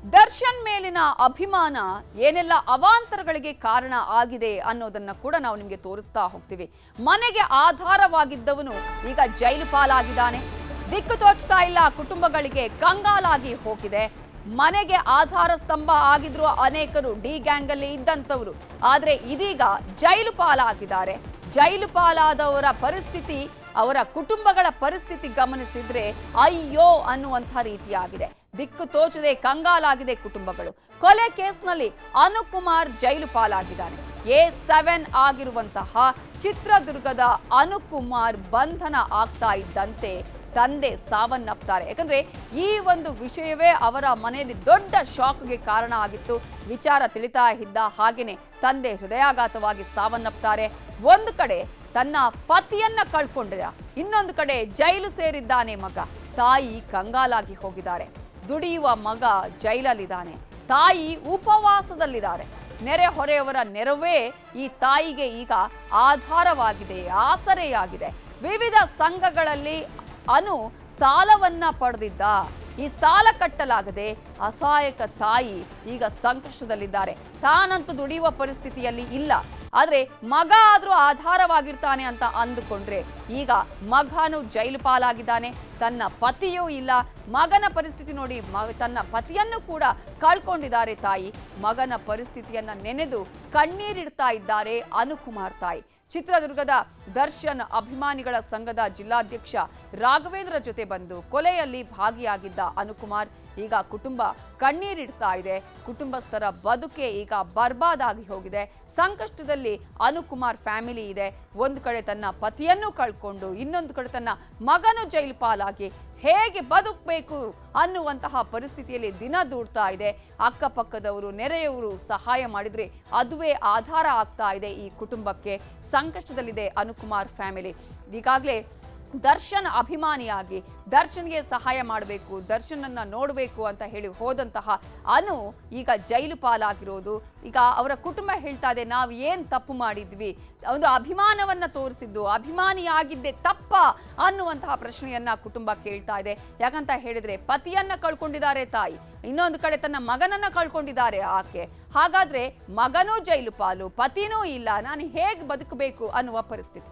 ದರ್ಶನ್ ಮೇಲಿನ ಅಭಿಮಾನ ಏನೆಲ್ಲ ಅವಾಂತರಗಳಿಗೆ ಕಾರಣ ಆಗಿದೆ ಅನ್ನೋದನ್ನ ಕೂಡ ನಾವು ನಿಮಗೆ ತೋರಿಸ್ತಾ ಹೋಗ್ತೀವಿ ಮನೆಗೆ ಆಧಾರವಾಗಿದ್ದವನು ಈಗ ಜೈಲು ಪಾಲಾಗಿದ್ದಾನೆ ದಿಕ್ಕು ತೋಚ್ತಾ ಇಲ್ಲ ಕುಟುಂಬಗಳಿಗೆ ಕಂಗಾಲಾಗಿ ಹೋಗಿದೆ ಮನೆಗೆ ಆಧಾರ ಸ್ತಂಭ ಆಗಿದ್ರು ಅನೇಕರು ಡಿ ಗ್ಯಾಂಗ್ ಅಲ್ಲಿ ಇದ್ದಂಥವ್ರು ಆದ್ರೆ ಇದೀಗ ಜೈಲು ಪಾಲಾಗಿದ್ದಾರೆ ಜೈಲು ಪಾಲಾದವರ ಪರಿಸ್ಥಿತಿ ಅವರ ಕುಟುಂಬಗಳ ಪರಿಸ್ಥಿತಿ ಗಮನಿಸಿದ್ರೆ ಅಯ್ಯೋ ಅನ್ನುವಂಥ ರೀತಿಯಾಗಿದೆ ದಿಕ್ಕು ತೋಚದೆ ಕಂಗಾಲಾಗಿದೆ ಕುಟುಂಬಗಳು ಕೊಲೆ ಕೇಸ್ನಲ್ಲಿ ಅನುಕುಮಾರ್ ಜೈಲು ಪಾಲಾಗಿದ್ದಾನೆ ಎ ಸೆವೆನ್ ಆಗಿರುವಂತಹ ಚಿತ್ರದುರ್ಗದ ಅನುಕುಮಾರ್ ಬಂಧನ ಆಗ್ತಾ ಇದ್ದಂತೆ ತಂದೆ ಸಾವನ್ನಪ್ತಾರೆ ಯಾಕಂದ್ರೆ ಈ ಒಂದು ವಿಷಯವೇ ಅವರ ಮನೆಯಲ್ಲಿ ದೊಡ್ಡ ಶಾಕ್ಗೆ ಕಾರಣ ಆಗಿತ್ತು ವಿಚಾರ ತಿಳಿತಾ ಇದ್ದ ಹಾಗೇನೆ ತಂದೆ ಹೃದಯಾಘಾತವಾಗಿ ಸಾವನ್ನಪ್ತಾರೆ ಒಂದು ಕಡೆ ತನ್ನ ಪತಿಯನ್ನ ಕಳ್ಕೊಂಡಿರ ಇನ್ನೊಂದು ಕಡೆ ಜೈಲು ಸೇರಿದ್ದಾನೆ ಮಗ ತಾಯಿ ಕಂಗಾಲಾಗಿ ಹೋಗಿದ್ದಾರೆ ದುಡಿಯುವ ಮಗ ಜೈಲಲ್ಲಿದ್ದಾನೆ ತಾಯಿ ಉಪವಾಸದಲ್ಲಿದ್ದಾರೆ ನೆರೆ ಹೊರೆಯವರ ನೆರವೇ ಈ ತಾಯಿಗೆ ಈಗ ಆಧಾರವಾಗಿದೆ ಆಸರೆಯಾಗಿದೆ ವಿವಿಧ ಸಂಘಗಳಲ್ಲಿ ಅನು ಸಾಲವನ್ನ ಪಡೆದಿದ್ದ ಈ ಸಾಲ ಕಟ್ಟಲಾಗದೆ ಅಸಹಾಯಕ ತಾಯಿ ಈಗ ಸಂಕಷ್ಟದಲ್ಲಿದ್ದಾರೆ ತಾನಂತೂ ದುಡಿಯುವ ಪರಿಸ್ಥಿತಿಯಲ್ಲಿ ಇಲ್ಲ ಆದ್ರೆ ಮಗ ಆದ್ರೂ ಆಧಾರವಾಗಿರ್ತಾನೆ ಅಂತ ಅಂದುಕೊಂಡ್ರೆ ಈಗ ಮಗನು ಜೈಲು ಪಾಲಾಗಿದ್ದಾನೆ ತನ್ನ ಪತಿಯೂ ಇಲ್ಲ ಮಗನ ಪರಿಸ್ಥಿತಿ ನೋಡಿ ಮ ತನ್ನ ಪತಿಯನ್ನು ಕೂಡ ಕಳ್ಕೊಂಡಿದ್ದಾರೆ ತಾಯಿ ಮಗನ ಪರಿಸ್ಥಿತಿಯನ್ನ ನೆನೆದು ಕಣ್ಣೀರಿಡ್ತಾ ಇದ್ದಾರೆ ಅನುಕುಮಾರ್ ತಾಯಿ ಚಿತ್ರದುರ್ಗದ ದರ್ಶನ್ ಅಭಿಮಾನಿಗಳ ಸಂಘದ ಜಿಲ್ಲಾಧ್ಯಕ್ಷ ರಾಘವೇಂದ್ರ ಜೊತೆ ಬಂದು ಕೊಲೆಯಲ್ಲಿ ಭಾಗಿಯಾಗಿದ್ದ ಅನುಕುಮಾರ್ ಈಗ ಕುಟುಂಬ ಕಣ್ಣೀರಿಡ್ತಾ ಇದೆ ಕುಟುಂಬಸ್ಥರ ಬದುಕೆ ಈಗ ಬರ್ಬಾದಾಗಿ ಹೋಗಿದೆ ಸಂಕಷ್ಟದಲ್ಲಿ ಅನುಕುಮಾರ್ ಫ್ಯಾಮಿಲಿ ಇದೆ ಒಂದು ಕಡೆ ತನ್ನ ಪತಿಯನ್ನು ಕಳ್ಕೊಂಡು ಇನ್ನೊಂದು ಕಡೆ ತನ್ನ ಮಗನು ಜೈಲು ಪಾಲಾಗಿ ಹೇಗೆ ಬದುಕಬೇಕು ಅನ್ನುವಂತಹ ಪರಿಸ್ಥಿತಿಯಲ್ಲಿ ದಿನ ದೂಡ್ತಾ ಇದೆ ಅಕ್ಕಪಕ್ಕದವರು ನೆರೆಯವರು ಸಹಾಯ ಮಾಡಿದ್ರೆ ಅದುವೇ ಆಧಾರ ಆಗ್ತಾ ಇದೆ ಈ ಕುಟುಂಬಕ್ಕೆ ಸಂಕಷ್ಟದಲ್ಲಿದೆ ಅನುಕುಮಾರ್ ಫ್ಯಾಮಿಲಿ ಈಗಾಗಲೇ ದರ್ಶನ್ ಅಭಿಮಾನಿಯಾಗಿ ದರ್ಶನ್ಗೆ ಸಹಾಯ ಮಾಡಬೇಕು ದರ್ಶನನ್ನ ನೋಡಬೇಕು ಅಂತ ಹೇಳಿ ಹೋದಂತಹ ಅನು ಈಗ ಜೈಲು ಪಾಲಾಗಿರೋದು ಈಗ ಅವರ ಕುಟುಂಬ ಹೇಳ್ತಾ ಇದೆ ನಾವು ಏನು ತಪ್ಪು ಮಾಡಿದ್ವಿ ಒಂದು ಅಭಿಮಾನವನ್ನ ತೋರಿಸಿದ್ದು ಅಭಿಮಾನಿಯಾಗಿದ್ದೆ ತಪ್ಪ ಅನ್ನುವಂತಹ ಪ್ರಶ್ನೆಯನ್ನ ಕುಟುಂಬ ಕೇಳ್ತಾ ಇದೆ ಯಾಕಂತ ಹೇಳಿದ್ರೆ ಪತಿಯನ್ನ ಕಳ್ಕೊಂಡಿದ್ದಾರೆ ತಾಯಿ ಇನ್ನೊಂದು ಕಡೆ ತನ್ನ ಮಗನನ್ನ ಕಳ್ಕೊಂಡಿದ್ದಾರೆ ಆಕೆ ಹಾಗಾದ್ರೆ ಮಗನೂ ಜೈಲು ಪಾಲು ಪತಿನೂ ಇಲ್ಲ ನಾನು ಹೇಗೆ ಬದುಕಬೇಕು ಅನ್ನುವ ಪರಿಸ್ಥಿತಿ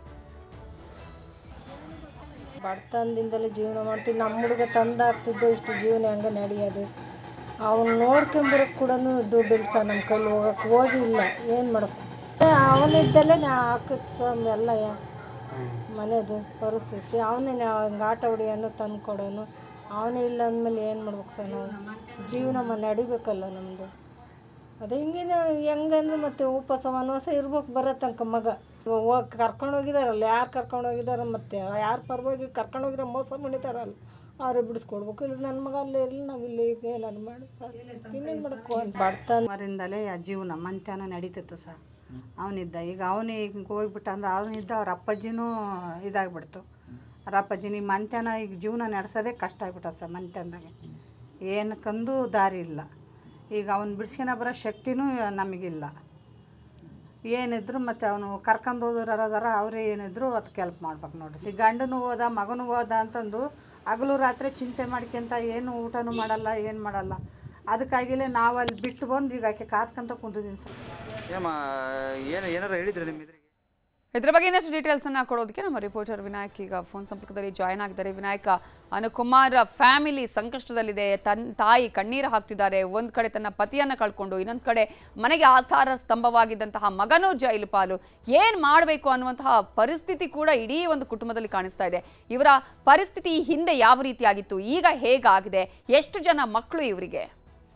ಬಡತನದಿಂದಲೇ ಜೀವನ ಮಾಡ್ತೀವಿ ನಮ್ಮ ಹುಡುಗ ತಂದು ಹಾಕ್ತಿದ್ದೆ ಇಷ್ಟು ಜೀವನ ಹೆಂಗೆ ನಡೆಯೋದು ಅವನು ನೋಡ್ಕೊಂಬರಕ್ಕೆ ಕೂಡ ದುಡ್ಡಿಲ್ಲ ಸರ್ ನಮ್ಮ ಕೈಲಿ ಹೋಗಕ್ಕೆ ಹೋಗಿಲ್ಲ ಏನು ಮಾಡಕ್ಕೆ ಅವನಿದ್ದಲ್ಲೇ ನಾ ಹಾಕಿದ್ ಸ್ವಾಮಿ ಎಲ್ಲ ಯಾ- ಮನೆದು ಪರಿಸ್ಥಿತಿ ಅವನೇ ಹಂಗೆ ಆಟ ಹೊಡಿಯೋನು ತಂದು ಕೊಡೋನು ಅವನೇ ಇಲ್ಲ ಅಂದಮೇಲೆ ಏನು ಮಾಡ್ಬೇಕು ಸರ್ ನಾವು ಜೀವನ ಮ ನಡಿಬೇಕಲ್ಲ ನಮ್ಮದು ಅದು ಹಿಂಗೆ ನಾವು ಹೆಂಗಂದ್ರೆ ಮತ್ತೆ ಉಪವಾಸ ವನವಾಸ ಇರ್ಬೇಕು ಬರೋ ತನಕ ಮಗ ಹೋಗಿ ಕರ್ಕೊಂಡು ಹೋಗಿದಾರಲ್ಲ ಯಾರು ಕರ್ಕೊಂಡು ಹೋಗಿದಾರ ಮತ್ತೆ ಯಾರು ಪರವಾಗಿ ಕರ್ಕೊಂಡು ಹೋಗಿದ್ರೆ ಮೋಸ ಮಾಡಿದಾರಲ್ಲ ಅವ್ರೇ ಬಿಡಿಸ್ಕೊಡ್ಬೇಕು ಇಲ್ಲ ನನ್ನ ಮಗ ಅಲ್ಲೇ ಇರಲಿ ನಾವು ಇಲ್ಲಿ ಈಗ ಏನಾರು ಮಾಡಿ ಇನ್ನೇನು ಮಾಡಬೇಕು ಬಡತನ ಅವರಿಂದಲೇ ಆ ಜೀವನ ಮಂತ್ಯಾನ ನಡೀತಿತ್ತು ಸರ್ ಅವನಿದ್ದ ಈಗ ಅವನೇ ಈಗ ಹೋಗ್ಬಿಟ್ಟ ಅಂದ್ರೆ ಅವನಿದ್ದ ಅವ್ರ ಅಪ್ಪಾಜಿನೂ ಇದಾಗ್ಬಿಡ್ತು ಅವ್ರ ಅಪ್ಪಾಜಿನ ಈ ಮಂತ್ಯಾನ ಈಗ ಜೀವನ ನಡೆಸೋದೇ ಕಷ್ಟ ಆಗ್ಬಿಟ್ಟ ಸರ್ ಮಂತ್ಯಾನದಾಗೆ ಏನಕ್ಕಂದು ದಾರಿ ಇಲ್ಲ ಈಗ ಅವ್ನು ಬಿಡ್ಸ್ಕೊಳ ಬರೋ ಶಕ್ತಿನೂ ನಮಗಿಲ್ಲ ಏನಿದ್ರು ಮತ್ತು ಅವನು ಕರ್ಕೊಂಡು ಹೋದವ್ರು ಅದಾರ ಅವರೇ ಏನಿದ್ರು ಅದಕ್ಕೆ ಹೆಲ್ಪ್ ಮಾಡ್ಬೇಕು ನೋಡ್ರಿ ಈಗ ಗಂಡನೂ ಹೋದ ಮಗನೂ ಹೋದ ಅಂತಂದು ಹಗಲು ರಾತ್ರಿ ಚಿಂತೆ ಮಾಡ್ಕೊಂತ ಏನು ಊಟನೂ ಮಾಡಲ್ಲ ಏನು ಮಾಡಲ್ಲ ಅದಕ್ಕಾಗಿಲೇ ನಾವು ಅಲ್ಲಿ ಬಿಟ್ಟು ಬಂದು ಈಗ ಆಕೆ ಕಾದ್ಕೊಂತ ಕುಂತಿದ್ದೀನಿ ಸರ್ ಏಮ್ಮ ಏನು ಏನಾರು ಹೇಳಿದ್ರಿ ನಿಮ್ಮ ಎದುರಿಗೆ ಇದ್ರ ಬಗ್ಗೆ ಇನ್ನಷ್ಟು ಡೀಟೇಲ್ಸ್ ಅನ್ನ ಕೊಡೋದಕ್ಕೆ ನಮ್ಮ ರಿಪೋರ್ಟರ್ ವಿನಾಯಕ್ ಈಗ ಫೋನ್ ಸಂಪರ್ಕದಲ್ಲಿ ಜಾಯ್ನ್ ಆಗಿದ್ದಾರೆ ವಿನಾಯಕ ಅನುಕುಮಾರ್ ಫ್ಯಾಮಿಲಿ ಸಂಕಷ್ಟದಲ್ಲಿದೆ ತನ್ ತಾಯಿ ಕಣ್ಣೀರು ಹಾಕ್ತಿದ್ದಾರೆ ಒಂದ್ ಕಡೆ ತನ್ನ ಪತಿಯನ್ನ ಕಳ್ಕೊಂಡು ಇನ್ನೊಂದ್ ಕಡೆ ಮನೆಗೆ ಆಧಾರ ಸ್ತಂಭವಾಗಿದ್ದಂತಹ ಮಗನೂ ಜೈಲು ಪಾಲು ಏನ್ ಮಾಡಬೇಕು ಅನ್ನುವಂತಹ ಪರಿಸ್ಥಿತಿ ಕೂಡ ಇಡೀ ಒಂದು ಕುಟುಂಬದಲ್ಲಿ ಕಾಣಿಸ್ತಾ ಇದೆ ಇವರ ಪರಿಸ್ಥಿತಿ ಈ ಹಿಂದೆ ಯಾವ ರೀತಿಯಾಗಿತ್ತು ಈಗ ಹೇಗಾಗಿದೆ ಎಷ್ಟು ಜನ ಮಕ್ಕಳು ಇವರಿಗೆ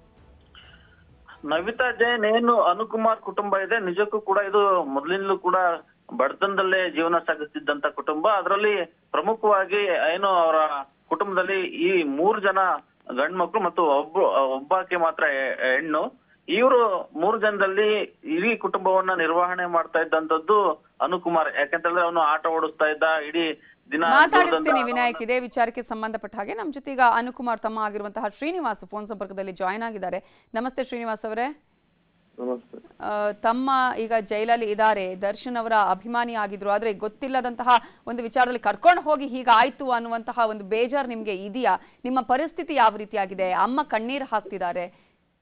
ನವಿತಾ ಜೈನ್ ಏನು ಅನುಕುಮಾರ್ ಕುಟುಂಬ ಇದೆ ನಿಜಕ್ಕೂ ಕೂಡ ಇದು ಮೊದಲಿಂದಲೂ ಕೂಡ ಬಡತನದಲ್ಲೇ ಜೀವನ ಸಾಗಿಸ್ತಿದ್ದಂತ ಕುಟುಂಬ ಅದರಲ್ಲಿ ಪ್ರಮುಖವಾಗಿ ಏನು ಅವರ ಕುಟುಂಬದಲ್ಲಿ ಈ ಮೂರು ಜನ ಗಂಡ್ ಮಕ್ಳು ಮತ್ತು ಒಬ್ಬ ಒಬ್ಬಾಕೆ ಮಾತ್ರ ಹೆ- ಹೆಣ್ಣು ಇವರು ಮೂರು ಜನದಲ್ಲಿ ಇಡೀ ಕುಟುಂಬವನ್ನ ನಿರ್ವಹಣೆ ಮಾಡ್ತಾ ಇದ್ದಂತದ್ದು ಅನುಕುಮಾರ್ ಯಾಕಂತಂದ್ರೆ ಅವನು ಆಟ ಓಡಿಸ್ತಾ ಇದ್ದ ಇಡೀ ದಿನ ಮಾತಾಡಿಸ್ತೀನಿ ದುಡ್ದಂತ ವಿನಾಯಕ್ ಇದೇ ವಿಚಾರಕ್ಕೆ ಸಂಬಂಧಪಟ್ಟ ಹಾಗೆ ನಮ್ಮ ಜೊತೆ ಈಗ ಅನುಕುಮಾರ್ ತಮ್ಮ ಆಗಿರುವಂತಹ ಶ್ರೀನಿವಾಸ್ ಫೋನ್ ಸಂಪರ್ಕದಲ್ಲಿ ಜಾಯ್ನ್ ಆಗಿದ್ದಾರೆ ನಮಸ್ತೆ ಶ್ರೀನಿವಾಸ್ ಅವರೇ ಆ, ತಮ್ಮ ಈಗ ಜೈಲಲ್ಲಿ ಇದ್ದಾರೆ ದರ್ಶನ್ ಅವರ ಅಭಿಮಾನಿ ಆಗಿದ್ರು ಆದ್ರೆ ಗೊತ್ತಿಲ್ಲದಂತಹ ಒಂದು ವಿಚಾರದಲ್ಲಿ ಕರ್ಕೊಂಡು ಹೋಗಿ ಹೀಗಾಯ್ತು ಅನ್ನುವಂತಹ ಒಂದು ಬೇಜಾರು ನಿಮ್ಗೆ ಇದೆಯಾ ನಿಮ್ಮ ಪರಿಸ್ಥಿತಿ ಯಾವ ರೀತಿಯಾಗಿದೆ ಅಮ್ಮ ಕಣ್ಣೀರು ಹಾಕ್ತಿದ್ದಾರೆ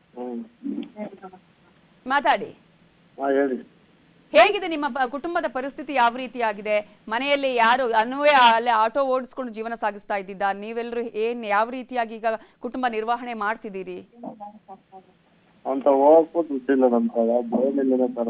ಹ್ಮ್ ಮಾತಾಡಿ ಹಾ ಹೇಳಿ ಹೇಗಿದೆ ನಿಮ್ಮ ಪ- ಕುಟುಂಬದ ಪರಿಸ್ಥಿತಿ ಯಾವ ರೀತಿಯಾಗಿದೆ ಮನೆಯಲ್ಲಿ ಯಾರು ಅನ್ವಯ ಅಲ್ಲೇ ಆಟೋ ಓಡಿಸ್ಕೊಂಡು ಜೀವನ ಸಾಗಿಸ್ತಾ ಇದ್ದಿದ್ದ ನೀವೆಲ್ಲರೂ ಏನ್ ಯಾವ ರೀತಿಯಾಗಿ ಈಗ ಕುಟುಂಬ ನಿರ್ವಹಣೆ ಮಾಡ್ತಿದ್ದೀರಿ ಅಂತ ಹೋಗಕ್ಕೂ ದುಡ್ಡಿಲ್ಲ ನಮ್ಮ ಹತ್ರ ಬೋರ್ನಿಲ್ಲ ತರ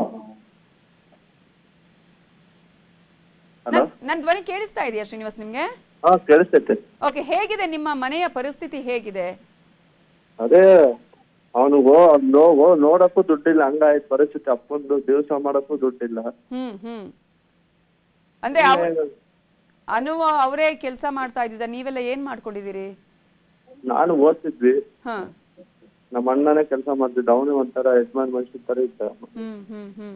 ಹಲೋ ನನ್- ನನ್ ಧ್ವನಿ ಕೇಳಿಸ್ತಾ ಇದೆಯಾ ಶ್ರೀನಿವಾಸ್ ನಿಮ್ಗೆ ಹಾ ಕೇಳಿಸ್ತೈತೆ ಓಕೆ ಹೇಗಿದೆ ನಿಮ್ಮ ಮನೆಯ ಪರಿಸ್ಥಿತಿ ಹೇಗಿದೆ ಅದೇ ಅವನಿಗೋ ನೋವು ನೋಡಕ್ಕೂ ದುಡ್ಡಿಲ್ಲ ಹಂಗಾಯ್ತು ಪರಿಸ್ಥಿತಿ ಅಪ್ಪಂದು ದಿವಸ ಮಾಡಕ್ಕೂ ದುಡ್ಡಿಲ್ಲ ಹ್ಮ್ ಹ್ಮ್ ಅಂದ್ರೆ ಅವ್- ಅನುವ ಅವರೇ ಕೆಲಸ ಮಾಡ್ತಾ ಇದ್ದಿದ್ದ ನೀವೆಲ್ಲ ಏನ್ ಮಾಡ್ಕೊಂಡಿದ್ದೀರಿ ನಾನು ಓದ್ತಿದ್ವಿ ಹ ನಮ್ಮ ಅಣ್ಣನೇ ಕೆಲಸ ಮಾಡ್ತಿದ್ದ ಅವನೇ ಒಂಥರ ಯಜಮಾನ್ ಮನುಷ್ಯ ತರ ಇದ್ದ ಹ್ಮ್ ಹ್ಮ್ ಹ್ಮ್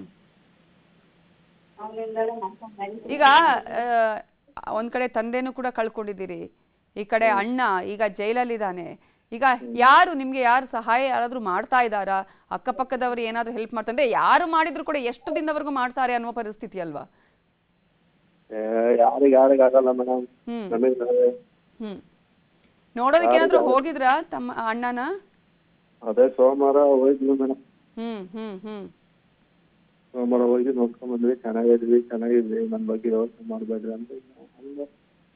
ಈಗ ಆ, ಒಂದ್ ಕಡೆ ತಂದೆನೂ ಕೂಡ ಕಳ್ಕೊಂಡಿದ್ದೀರಿ ಈ ಕಡೆ ಅಣ್ಣ ಈಗ ಜೈಲಲ್ಲಿದ್ದಾನೆ ಈಗ ಯಾರು ನಿಮ್ಗೆ ಯಾರು ಸಹಾಯ ಯಾರಾದ್ರೂ ಮಾಡ್ತಾ ಇದ್ದಾರಾ ಅಕ್ಕಪಕ್ಕದವರು ಏನಾದ್ರೂ ಹೆಲ್ಪ್ ಮಾಡ್ತಾರೆ ಅಂದ್ರೆ ಯಾರು ಮಾಡಿದ್ರು ಕೂಡ ಎಷ್ಟು ದಿನದವರೆಗೂ ಮಾಡ್ತಾರೆ ಅನ್ನುವ ಪರಿಸ್ಥಿತಿ ಅಲ್ವಾ ಏ, ಯಾರಿಗ್ ಯಾರಿಗ್ ಆಗಲ್ಲ ಮೇಡಮ್ ಹ್ಮ್ ನಮಗೆ ನಾವೇ ಹ್ಮ್ ನೋಡೋದಕ್ಕೆ ಏನಾದ್ರೂ ಹೋಗಿದ್ರಾ ತಮ್ಮ ಅಣ್ಣನ ಅದೇ ಸೋಮವಾರ ಹೋಗಿದ್ವಿ ಮೇಡಮ್ ಹ್ಮ್ ಹ್ಮ್ ಹ್ಮ್ ಸೋಮವಾರ ಹೋಗಿ ನೋಡ್ಕೊಂಡ್ ಬಂದ್ವಿ ಚೆನ್ನಾಗಿದ್ವಿ ಚೆನ್ನಾಗಿದ್ವಿ ನನ್ ಬಗ್ಗೆ ಯೋಚನೆ ಮಾಡ್ಬೇಡ್ರಿ ಅಂತ ಅಂದೆ.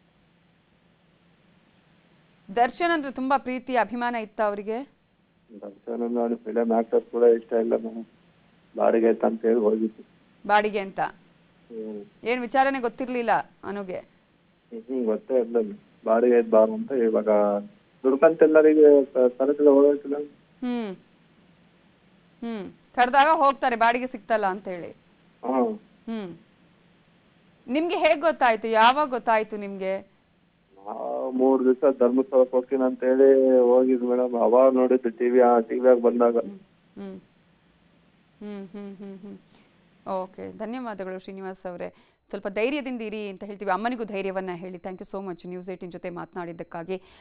ದರ್ಶನ್ ಅಂದ್ರೆ ತುಂಬಾ ಪ್ರೀತಿ ಅಭಿಮಾನ ಇತ್ತ ಅವರಿಗೆ ದರ್ಶನ್ ನೋಡಿ ಫಿಲಮ್ ಆಕ್ಟರ್ಸ್ ಕೂಡ ಇಷ್ಟ ಇಲ್ಲ ಮೇಡಮ್ ಬಾಡಿಗೆ ಐತೆ ಅಂತ ಹೇಳಿ ಹೋಗಿದ್ವಿ ಬಾಡಿಗೆ ಅಂತ ಹ್ಮ್ ಏನ್ ವಿಚಾರನೆ ಗೊತ್ತಿರ್ಲಿಲ್ಲ ಅನುಗೆ ಹ್ಮ್ ಗೊತ್ತೇ ಇಲ್ಲ ಬಾಡಿಗೆ ಐತೆ ಬಾರು ಅಂತ ಇವಾಗ ದುಡ್ಕಂತ ಎಲ್ಲರಿಗೆ ಸರಕಿಲ್ಲ ಹೋಗಕ್ಕಿಲ್ಲ ಹ್ಮ್ ಹ್ಮ್ ಕರೆದಾಗ ಹೋಗ್ತಾರೆ ಬಾಡಿಗೆ ಸಿಗ್ತಲ್ಲ ಅಂತ ಹೇಳಿ ಹಾ ಹ್ಮ್ ನಿಮ್ಗೆ ಹೇಗ್ ಗೊತ್ತಾಯ್ತು ಯಾವಾಗ ಗೊತ್ತಾಯ್ತು ನಿಮ್ಗೆ ನಾವು ಮೂರ್ ದಿವಸ ಧರ್ಮಸ್ಥಳಕ್ಕೆ ಹೋಗ್ತೀನಿ ಅಂತ ಹೇಳಿ ಹೋಗಿದ್ ಮೇಡಮ್ ಅವಾಗ ನೋಡಿದ್ದು ಟಿವಿ ಟಿವಿಯಾಗ ಬಂದಾಗ ಹ್ಮ್ ಹ್ಮ್ ಹ್ಮ್ ಹ್ಮ್ ಹ್ಮ್ ಓಕೆ ಧನ್ಯವಾದಗಳು ಶ್ರೀನಿವಾಸ್ ಅವರೇ ಸ್ವಲ್ಪ ಧೈರ್ಯದಿಂದ ಇರಿ ಅಂತ ಹೇಳ್ತೀವಿ ಅಮ್ಮನಿಗೂ ಧೈರ್ಯವನ್ನ ಹೇಳಿ thank you so much news eighteen ಜೊತೆ ಮಾತನಾಡಿದ್ದಕ್ಕಾಗಿ